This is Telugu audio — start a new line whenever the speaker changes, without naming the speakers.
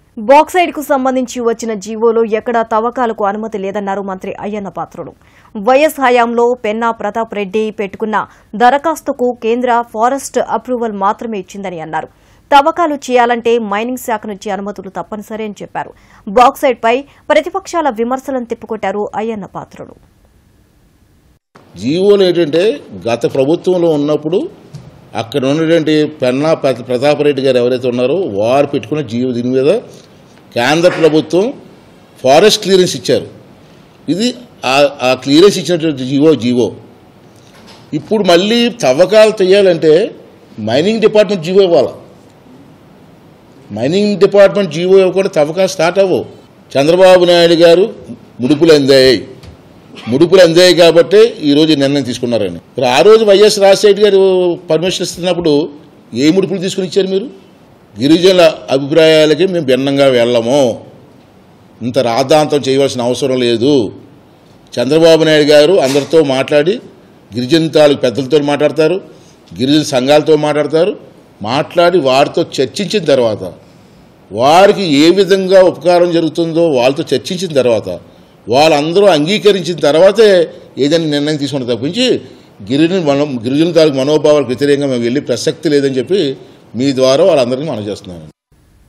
బాక్సైడ్ కు సంబంధించి వచ్చిన జీవోలో ఎక్కడా తవ్వకాలకు అనుమతి లేదన్నారు మంత్రి అయ్యన్న పాత్రుడు వైఎస్ హయాంలో పెన్నా ప్రతాప్ రెడ్డి పెట్టుకున్న దరఖాస్తుకు కేంద్ర ఫారెస్ట్ అప్రూవల్ మాత్రమే ఇచ్చిందని అన్నారు తవ్వకాలు చేయాలంటే మైనింగ్ శాఖ నుంచి అనుమతులు తప్పనిసరి అని చెప్పారు బాక్సైడ్ పై ప్రతిపక్షాల విమర్శలను తిప్పుకొట్టారు అయ్యన్న పాత్రుడు
జీవోలు ఏంటంటే గత ప్రభుత్వంలో ఉన్నప్పుడు అక్కడ ఉన్నటువంటి పెన్నా ప్ర- ప్రతాపరెడ్డి గారు ఎవరైతే ఉన్నారో వారు పెట్టుకున్న జీవో దీని మీద కేంద్ర ప్రభుత్వం ఫారెస్ట్ క్లియరెన్స్ ఇచ్చారు ఇది ఆ- ఆ క్లియరెన్స్ ఇచ్చినటువంటి జీవో జీవో ఇప్పుడు మళ్ళీ తవ్వకాలు చేయాలంటే మైనింగ్ డిపార్ట్మెంట్ జీవో ఇవ్వాలి మైనింగ్ డిపార్ట్మెంట్ జీవో ఇవ్వకుండా తవ్వకాలు స్టార్ట్ అవ్వవు చంద్రబాబు నాయుడు గారు ముడుపులు అందాయి ముడుపులు అందాయి కాబట్టి ఈరోజు ఈ నిర్ణయం తీసుకున్నారని మరి ఆ రోజు వైఎస్ రాజశేఖర్ గారు పర్మిషన్ ఇస్తున్నప్పుడు ఏ ముడుపులు తీసుకుని ఇచ్చారు మీరు గిరిజనుల అభిప్రాయాలకి మేము భిన్నంగా వెళ్ళము ఇంత రాద్ధాంతం చేయవలసిన అవసరం లేదు చంద్రబాబు నాయుడు గారు అందరితో మాట్లాడి గిరిజన తాలూకు పెద్దలతో మాట్లాడతారు గిరిజన సంఘాలతో మాట్లాడతారు మాట్లాడి వారితో చర్చించిన తర్వాత వారికి ఏ విధంగా ఉపకారం జరుగుతుందో వాళ్ళతో చర్చించిన తర్వాత వాళ్ళందరూ అంగీకరించిన తర్వాతే ఏదైనా నిర్ణయం తీసుకున్న తప్పించి గిరిజన మనో గిరిజన తాలూకు మనోభావాలకు వ్యతిరేకంగా మేము వెళ్ళి ప్రసక్తి లేదని చెప్పి మీ ద్వారా వాళ్ళందరికీ మనం చేస్తున్నాను